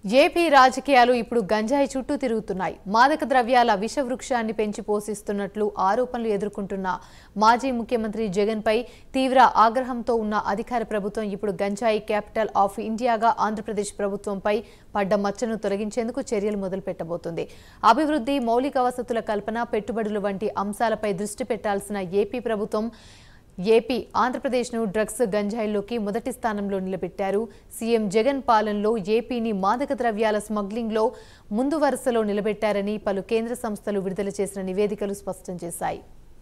AP రాజకీయాలు ఇప్పుడు గంజాయి చుట్టూ తిరుగుతున్నాయి మాదక ద్రవ్యాల విషవృక్షాన్ని పెంచి పోషిస్తున్నట్లు ఆరోపణలు ఎదుర్కొంటున్న మాజీ ముఖ్యమంత్రి జగన్పై తీవ్ర ఆగ్రహంతో ఉన్న అధికార ప్రభుత్వం ఇప్పుడు గంజాయి క్యాపిటల్ ఆఫ్ ఇండియాగా ఆంధ్రప్రదేశ్ ప్రభుత్వంపై పడ్డ మచ్చను తొలగించేందుకు చర్యలు మొదలుపెట్టబోతోంది అభివృద్ధి మౌలిక వసతుల కల్పన పెట్టుబడులు వంటి అంశాలపై దృష్టి పెట్టాల్సిన ఏపీ ప్రభుత్వం ఏపీ ఆంధ్రప్రదేశ్ను డ్రగ్స్ గంజాయిలోకి మొదటి స్థానంలో నిలబెట్టారు సీఎం జగన్ పాలనలో ఏపీని మాదక ద్రవ్యాల స్మగ్లింగ్లో ముందు వరుసలో నిలబెట్టారని పలు కేంద్ర సంస్థలు విడుదల చేసిన నివేదికలు స్పష్టం చేశాయి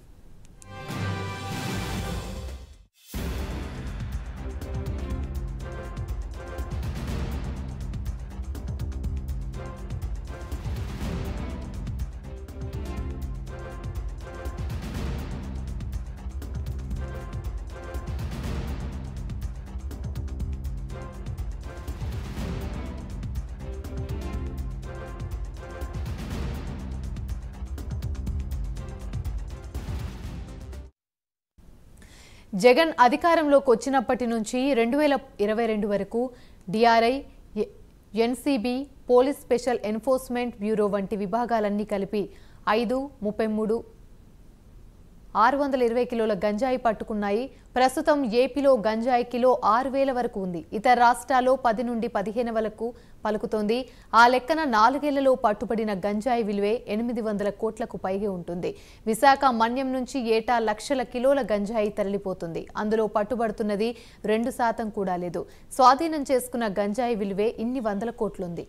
జగన్ అధికారంలోకి వచ్చినప్పటి నుంచి రెండు వేల ఇరవై రెండు వరకు DRI NCB police special enforcement bureau వంటి విభాగాలన్నీ కలిపి ఐదు ముప్పై మూడు ఆరు వందల ఇరవై కిలోల గంజాయి పట్టుకున్నాయి ప్రస్తుతం ఏపీలో గంజాయి కిలో ఆరు వేల వరకు ఉంది ఇతర రాష్ట్రాల్లో పది నుండి పదిహేను వరకు పలుకుతోంది ఆ లెక్కన నాలుగేళ్లలో పట్టుబడిన గంజాయి విలువే ఎనిమిది వందల కోట్లకు పైగే ఉంటుంది విశాఖ మన్యం నుంచి ఏటా లక్షల కిలోల గంజాయి తరలిపోతుంది అందులో పట్టుబడుతున్నది రెండు శాతం కూడా లేదు స్వాధీనం చేసుకున్న గంజాయి విలువే ఇన్ని వందల కోట్లుంది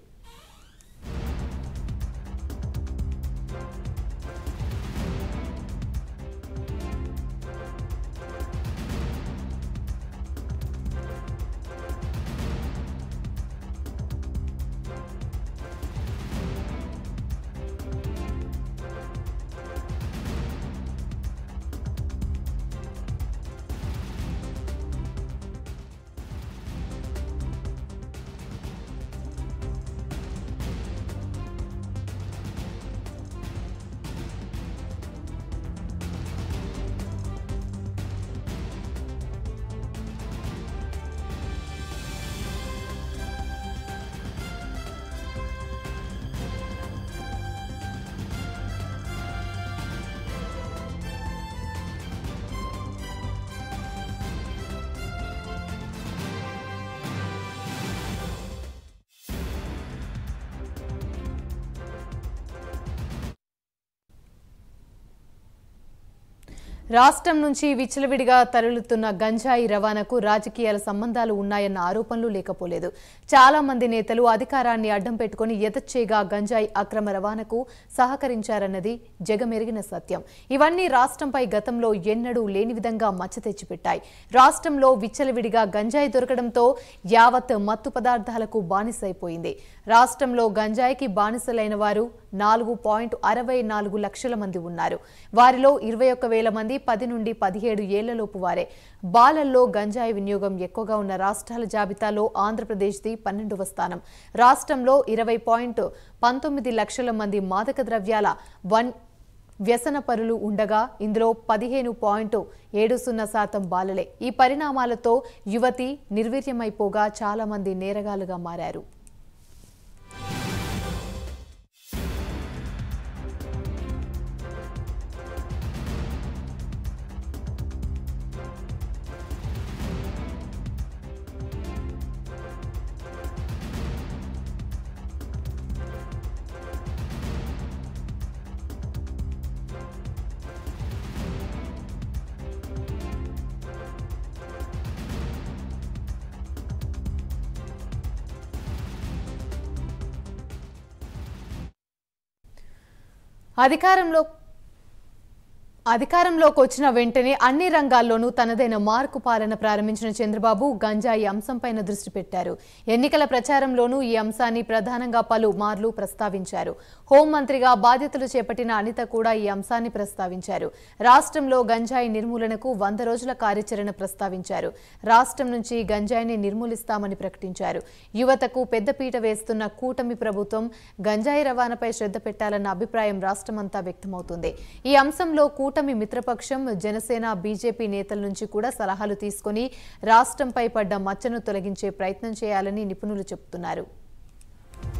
రాష్ట్రం నుంచి విచ్చలవిడిగా తరలుతున్న గంజాయి రవాణాకు రాజకీయాల సంబంధాలు ఉన్నాయన్న ఆరోపణలు లేకపోలేదు చాలా మంది నేతలు అధికారాన్ని అడ్డం పెట్టుకుని యథచ్చేగా గంజాయి అక్రమ రవాణాకు సహకరించారన్నది జగమెరిగిన సత్యం ఇవన్నీ రాష్ట్రంపై గతంలో ఎన్నడూ లేని విధంగా మచ్చ తెచ్చిపెట్టాయి రాష్ట్రంలో విచ్చలవిడిగా గంజాయి దొరకడంతో యావత్ మత్తు పదార్థాలకు బానిసైపోయింది రాష్ట్రంలో గంజాయికి బానిసలైన వారు నాలుగు పాయింట్ అరవై నాలుగు లక్షల మంది ఉన్నారు వారిలో ఇరవై ఒక్క వేల మంది పది నుండి పదిహేడు ఏళ్లలోపు వారే బాలల్లో గంజాయి వినియోగం ఎక్కువగా ఉన్న రాష్ట్రాల జాబితాలో ఆంధ్రప్రదేశ్ది పన్నెండవ స్థానం రాష్ట్రంలో ఇరవై పాయింట్ పంతొమ్మిది లక్షల మంది మాదక ద్రవ్యాల వన్ వ్యసన పరులు ఉండగా ఇందులో పదిహేను పాయింట్ ఏడు సున్నా శాతం బాలలే ఈ పరిణామాలతో యువతి నిర్వీర్యమైపోగా చాలా మంది నేరగాలుగా మారారు అధికారంలో అధికారంలోకి వచ్చిన వెంటనే అన్ని రంగాల్లోనూ తనదైన మార్కు పాలన ప్రారంభించిన చంద్రబాబు గంజాయి అంశంపైన దృష్టి పెట్టారు ఎన్నికల ప్రచారంలోనూ ఈ అంశాన్ని ప్రధానంగా పలు మార్లు ప్రస్తావించారు హోంమంత్రిగా బాధ్యతలు చేపట్టిన అనిత కూడా ఈ అంశాన్ని ప్రస్తావించారు రాష్ట్రంలో గంజాయి నిర్మూలనకు వంద రోజుల కార్యాచరణ ప్రస్తావించారు రాష్ట్రం నుంచి గంజాయిని నిర్మూలిస్తామని ప్రకటించారు యువతకు పెద్దపీట వేస్తున్న కూటమి ప్రభుత్వం గంజాయి రవాణాపై శ్రద్ధ పెట్టాలన్న అభిప్రాయం రాష్ట్రమంతా వ్యక్తమవుతుంది ఈ అంశంలో కూటమి మిత్రపక్షం జనసేన బీజేపీ నేతల నుంచి కూడా సలహాలు తీసుకుని రాష్ట్రంపై పడ్డ మచ్చను తొలగించే ప్రయత్నం చేయాలని నిపుణులు చెబుతున్నారు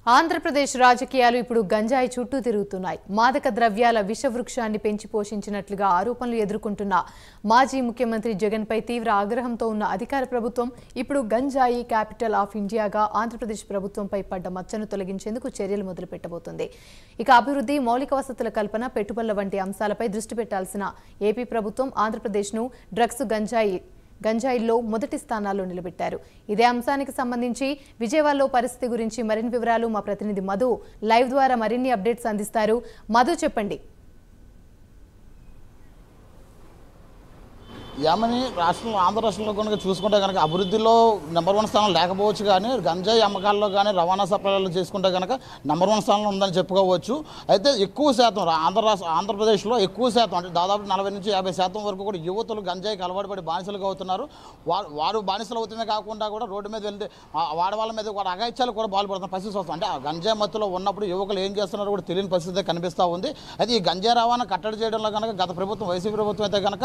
ఆంధ్రప్రదేశ్ రాజకీయాలు ఇప్పుడు గంజాయి చుట్టూ తిరుగుతున్నాయి మాదక ద్రవ్యాల విషవృక్షాన్ని పెంచి పోషించినట్లుగా ఆరోపణలు ఎదుర్కొంటున్న మాజీ ముఖ్యమంత్రి జగన్పై తీవ్ర ఆగ్రహంతో ఉన్న అధికార ప్రభుత్వం ఇప్పుడు గంజాయి క్యాపిటల్ ఆఫ్ ఇండియాగా ఆంధ్రప్రదేశ్ ప్రభుత్వంపై పడ్డ మచ్చను తొలగించేందుకు చర్యలు మొదలుపెట్టబోతోంది ఇక అభివృద్ధి మౌలిక వసతుల కల్పన పెట్టుబడుల వంటి అంశాలపై దృష్టి పెట్టాల్సిన ఏపీ ప్రభుత్వం ఆంధ్రప్రదేశ్ను డ్రగ్స్ గంజాయి గంజాయిల్లో మొదటి స్థానాల్లో నిలబెట్టారు ఇదే అంశానికి సంబంధించి విజయవాడలో పరిస్థితి గురించి మరిన్ని వివరాలు మా ప్రతినిధి మధు లైవ్ ద్వారా మరిన్ని అప్డేట్స్ అందిస్తారు మధు చెప్పండి యామని రాష్ట్రంలో ఆంధ్ర రాష్ట్రంలో కనుక చూసుకుంటే కనుక అభివృద్ధిలో నెంబర్ వన్ స్థానం లేకపోవచ్చు కానీ గంజాయి అమ్మకాల్లో కానీ రవాణా సప్లైలో చేసుకుంటే కనుక నెంబర్ వన్ స్థానంలో ఉందని చెప్పుకోవచ్చు అయితే ఎక్కువ శాతం రా- ఆంధ్ర రాష్ట్ర ఆంధ్రప్రదేశ్లో ఎక్కువ శాతం అంటే దాదాపు నలభై నుంచి యాభై శాతం వరకు కూడా యువతులు గంజాయికి అలవాటు పడి బానిసలుగా అవుతున్నారు వారు వారు బానిసలు అవుతూనే కాకుండా కూడా రోడ్డు మీద వెళ్తే ఆ వాడవాళ్ళ మీద కూడా అగాయిత్యాలు కూడా బాల్పడుతున్న పరిస్థితి వస్తుంది అంటే ఆ గంజాయి మత్తులో ఉన్నప్పుడు యువకులు ఏం చేస్తున్నారో కూడా తెలియని పరిస్థితి కనిపిస్తూ ఉంది అయితే ఈ గంజాయి రవాణా కట్టడి చేయడంలో కనుక గత ప్రభుత్వం వైసీపీ ప్రభుత్వం అయితే కనుక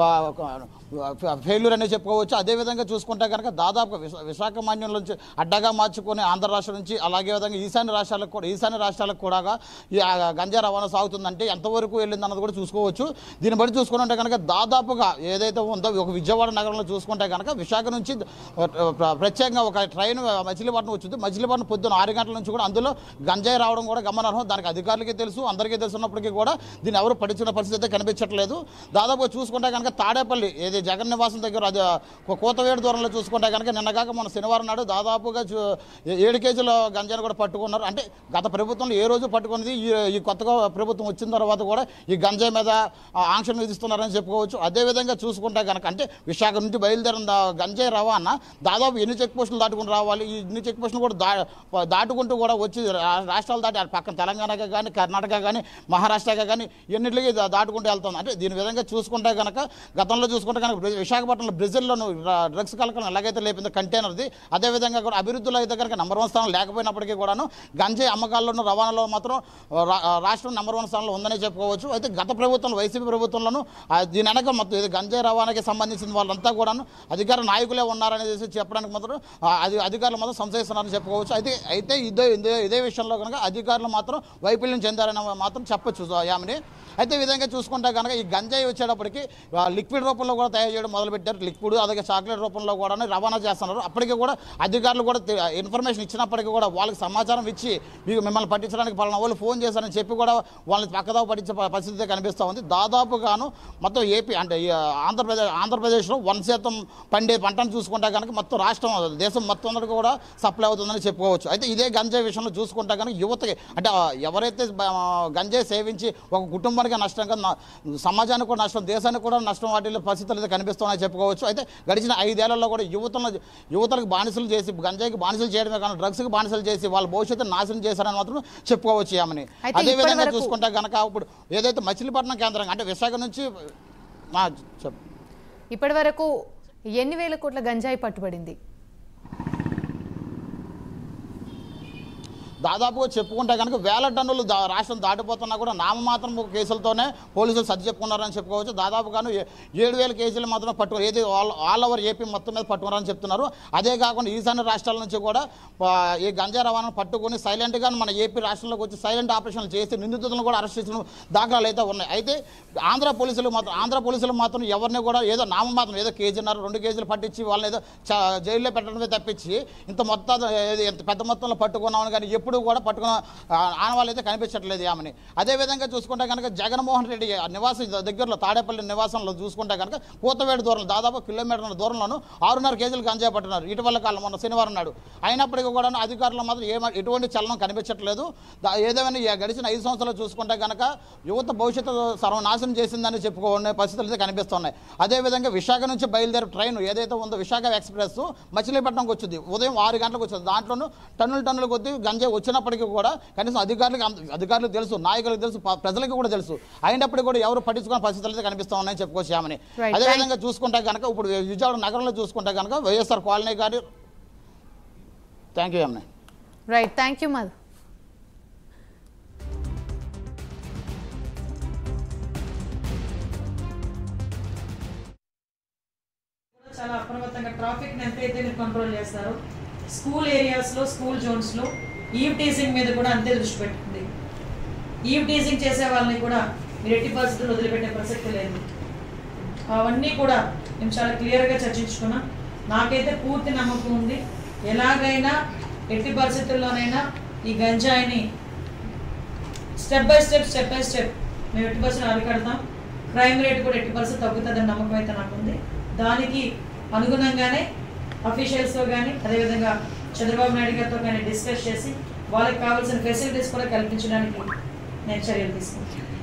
ఫెయిల్యూర్ అనే చెప్పుకోవచ్చు అదేవిధంగా చూసుకుంటే కనుక దాదాపు విశా- విశాఖ మాన్యం నుంచి అడ్డగా మార్చుకొని ఆంధ్ర రాష్ట్రం నుంచి అలాగే విధంగా ఈశాన్య రాష్ట్రాలకు కూడా ఈశాన్య రాష్ట్రాలకు కూడా ఈ ఆ గంజా రవాణా సాగుతుందంటే ఎంతవరకు వెళ్ళింది అన్నది కూడా చూసుకోవచ్చు దీన్ని బట్టి చూసుకుంటే కనుక దాదాపుగా ఏదైతే ఉందో ఒక విజయవాడ నగరంలో చూసుకుంటే కనుక విశాఖ నుంచి ప్ర- ప్రత్యేకంగా ఒక ట్రైన్ మచిలీపట్నం వచ్చింది మచిలీపట్నం పొద్దున్న ఆరు గంటల నుంచి కూడా అందులో గంజాయి రావడం కూడా గమనార్హం దానికి అధికారులకి తెలుసు అందరికీ తెలుసున్నప్పటికీ కూడా దీన్ని ఎవరు పట్టించుకున్న పరిస్థితి అయితే కనిపించట్లేదు దాదాపు చూసుకుంటే కనుక తాడేపల్లి ఏది జగన్ నివాసం దగ్గర అది ఒక కోతవేడు దూరంలో చూసుకుంటే కనుక నిన్నగాక మన శనివారం నాడు దాదాపుగా చూ- ఏ- ఏడు కేజీల గంజాయిని కూడా పట్టుకున్నారు అంటే గత ప్రభుత్వంలో ఏ రోజు పట్టుకున్నది ఈ ఈ కొత్తగా ప్రభుత్వం వచ్చిన తర్వాత కూడా ఈ గంజాయి మీద ఆ, ఆంక్షలు విధిస్తున్నారని చెప్పుకోవచ్చు అదేవిధంగా చూసుకుంటే కనుక అంటే విశాఖ నుంచి బయలుదేరిన దా- గంజాయి రవాణా దాదాపు ఎన్ని చెక్ పోస్టులు దాటుకుని రావాలి ఈ ఇన్ని చెక్ పోస్టులు కూడా దా దాటుకుంటూ కూడా వచ్చి రా- రాష్ట్రాలు దాటి అటు పక్కన తెలంగాణగా కానీ కర్ణాటక కానీ మహారాష్ట్రగా కానీ ఎన్నిటికి దా- దాటుకుంటూ వెళ్తుంది అంటే దీని విధంగా చూసుకుంటే కనుక గతంలో చూసుకుంటే కనుక బ్రె- విశాఖపట్నంలో బ్రెజిల్లోను రా- డ్రగ్స్ కలకలం ఎలాగైతే లేపిందో కంటైనర్ది అదేవిధంగా కూడా అభివృద్ధిలో అయితే కనుక నెంబర్ వన్ స్థానం లేకపోయినప్పటికీ కూడాను గంజాయి అమ్మకాల్లోనూ రవాణాలో మాత్రం రా- రాష్ట్రం నెంబర్ వన్ స్థానంలో ఉందనే చెప్పుకోవచ్చు అయితే గత ప్రభుత్వం వైసీపీ ప్రభుత్వంలోనూ ఆ దీని వెనక మొత్తం ఇది గంజాయి రవాణాకి సంబంధించిన వాళ్ళంతా కూడాను అధికార నాయకులే ఉన్నారనేసి చెప్పడానికి మాత్రం ఆ, అది అధికారులు మాత్రం సంశయిస్తున్నారని చెప్పుకోవచ్చు అయితే అయితే ఇదే ఇదే ఇదే విషయంలో కనుక అధికారులు మాత్రం వైఫల్యం చెందారని మాత్రం చెప్పచ్చు యామిని అయితే ఈ విధంగా చూసుకుంటే కనుక ఈ గంజాయి వచ్చేటప్పటికి ఆ, లిక్విడ్ రూపంలో కూడా తయారు చేయడం మొదలుపెట్టారు లిక్విడ్ అలాగే చాక్లెట్ రూపంలో కూడా రవాణా చేస్తున్నారు అప్పటికి కూడా అధికారులు కూడా తె- ఇన్ఫర్మేషన్ ఇచ్చినప్పటికీ కూడా వాళ్ళకి సమాచారం ఇచ్చి మీకు మిమ్మల్ని పట్టించడానికి పలానా వాళ్ళు ఫోన్ చేశారని చెప్పి కూడా వాళ్ళని పక్కదావ పట్టించే ప- పరిస్థితి కనిపిస్తూ ఉంది దాదాపుగాను మొత్తం ఏపీ అంటే ఈ ఆంధ్రప్రదేశ్ ఆంధ్రప్రదేశ్లో వన్ శాతం పండే పంటను చూసుకుంటే కనుక మొత్తం రాష్ట్రం దేశం మొత్తం అందరికీ కూడా సప్లై అవుతుందని చెప్పుకోవచ్చు అయితే ఇదే గంజాయి విషయంలో చూసుకుంటే కనుక యువతకి అంటే ఆ, ఎవరైతే బ- గంజాయి సేవించి ఒక కుటుంబానికి నష్టంగా నా- సమాజానికి కూడా నష్టం దేశానికి కూడా నష్టం వాటిల్లో పరిస్థితులు అయితే కనిపిస్తున్నాయని చెప్పుకోవచ్చు అయితే గడిచిన ఐదేళ్లలో కూడా యువతలను యువతలకు బానిసలు చేసి గంజాయికి బానిసలు చేయడమే కానీ డ్రగ్స్కి బానిసలు చేసి వాళ్ళ భవిష్యత్తును నాశనం చేశారని మాత్రం చెప్పుకోవచ్చు ఆమెని అయితే అదే విధంగా ఇప్పటివరకు- చూసుకుంటే కనుక ఇప్పుడు ఏదైతే మచిలీపట్నం కేంద్రంగా అంటే విశాఖ నుంచి మా చెప్పు ఇప్పటి వరకు ఎన్ని వేల కోట్ల గంజాయి పట్టుబడింది దాదాపుగా చెప్పుకుంటే కనుక వేల టన్నులు దా- రాష్ట్రం దాటిపోతున్నా కూడా నామమాత్రం కేసులతోనే పోలీసులు సర్ది చెప్పుకున్నారని చెప్పుకోవచ్చు దాదాపుగాను ఏ- ఏడు వేల కేజీలు మాత్రం పట్టు ఏది ఆల్ ఆల్ ఓవర్ ఏపీ మొత్తం మీద పట్టుకున్నారని చెప్తున్నారు అదే కాకుండా ఈశాన్య రాష్ట్రాల నుంచి కూడా ఆ, ఈ గంజా రవాణాను పట్టుకొని సైలెంట్గా మన ఏపీ రాష్ట్రంలోకి వచ్చి సైలెంట్ ఆపరేషన్లు చేసి నిందితులను కూడా అరెస్ట్ చేసిన దాఖలాలు అయితే ఉన్నాయి అయితే ఆంధ్ర పోలీసులు మాత్రం ఆంధ్ర పోలీసులు మాత్రం ఎవరిని కూడా ఏదో నామమాత్రం ఏదో కేజీన్నర రెండు కేజీలు పట్టించి వాళ్ళని ఏదో చ- జైల్లో పెట్టడమే తప్పించి ఇంత మొత్తం ఏది ఇంత పెద్ద మొత్తంలో పట్టుకున్నామని కానీ ఎప్పుడు కూడా పట్టుకున్న ఆ, ఆనవాళ్ళు అయితే కనిపించట్లేదు ఆమెని అదేవిధంగా చూసుకుంటే కనుక జగన్మోహన్ రెడ్డి నివాసం దగ్గరలో తాడేపల్లి నివాసంలో చూసుకుంటే కనుక కూతవేడు దూరం దాదాపు కిలోమీటర్ల దూరంలోనూ ఆరున్నర కేజీలు గంజాయి పట్టున్నారు ఇటీవల కాలం మొన్న శనివారం నాడు అయినప్పటికీ కూడా అధికారులు మాత్రం ఏ ఎటువంటి చలనం కనిపించట్లేదు దా- ఏదేమైనా ఈ గడిచిన ఐదు సంవత్సరాలు చూసుకుంటే కనుక యువత భవిష్యత్తు సర్వనాశనం చేసిందని చెప్పుకునే పరిస్థితులు అయితే కనిపిస్తున్నాయి అదేవిధంగా విశాఖ నుంచి బయలుదేరే ట్రైన్ ఏదైతే ఉందో విశాఖ ఎక్స్ప్రెస్ మచిలీపట్నంకి వచ్చింది ఉదయం ఆరు గంటలకు వచ్చింది దాంట్లోనూ టన్నులు టన్నుల కొద్దీ గంజాయి వచ్చినప్పటికీ కూడా కనీసం అధికారులకు అంద- అధికారులకు తెలుసు నాయకులకు తెలుసు ప- ప్రజలకు కూడా తెలుసు అయినప్పటికీ కూడా ఎవరు పట్టించుకునే పరిస్థితులు అయితే కనిపిస్తా ఉన్నాయని చెప్పుకోవచ్చు ఆమెని Right. అదేవిధంగా చూసుకుంటే కనుక ఇప్పుడు విజయవాడ నగరంలో చూసుకుంటే కనుక వైఎస్ఆర్ కాలనీ కానీ థ్యాంక్ యూ అమ్మాయి రైట్ థ్యాంక్ యూ మధు చాలా అప్రమత్తంగా ట్రాఫిక్ ఎంత అయితే మీరు కంట్రోల్ చేస్తారు స్కూల్ ఏరియాస్లో స్కూల్ జోన్స్లో ఈవ్ టీజింగ్ మీద కూడా అంతే దృష్టి పెట్టింది ఈవ్ టీజింగ్ చేసే వాళ్ళని కూడా మీరు ఎట్టి పరిస్థితుల్లో వదిలిపెట్టే ప్రసక్తి లేదు అవన్నీ కూడా మేము చాలా క్లియర్గా చర్చించుకున్నాం నాకైతే పూర్తి నమ్మకం ఉంది ఎలాగైనా ఎట్టి పరిస్థితుల్లోనైనా ఈ గంజాయిని step by step step by step మేము ఎట్టి పర్సెంట్ అరికడతాం క్రైమ్ రేట్ కూడా ఎట్టి పర్సెంట్ తగ్గుతుందని నమ్మకం అయితే నాకు ఉంది దానికి అనుగుణంగానే అఫీషియల్స్తో కానీ అదేవిధంగా చంద్రబాబు నాయుడు గారితో కానీ డిస్కస్ చేసి వాళ్ళకి కావాల్సిన ఫెసిలిటీస్ కూడా కల్పించడానికి నేను చర్యలు తీసుకుంటాను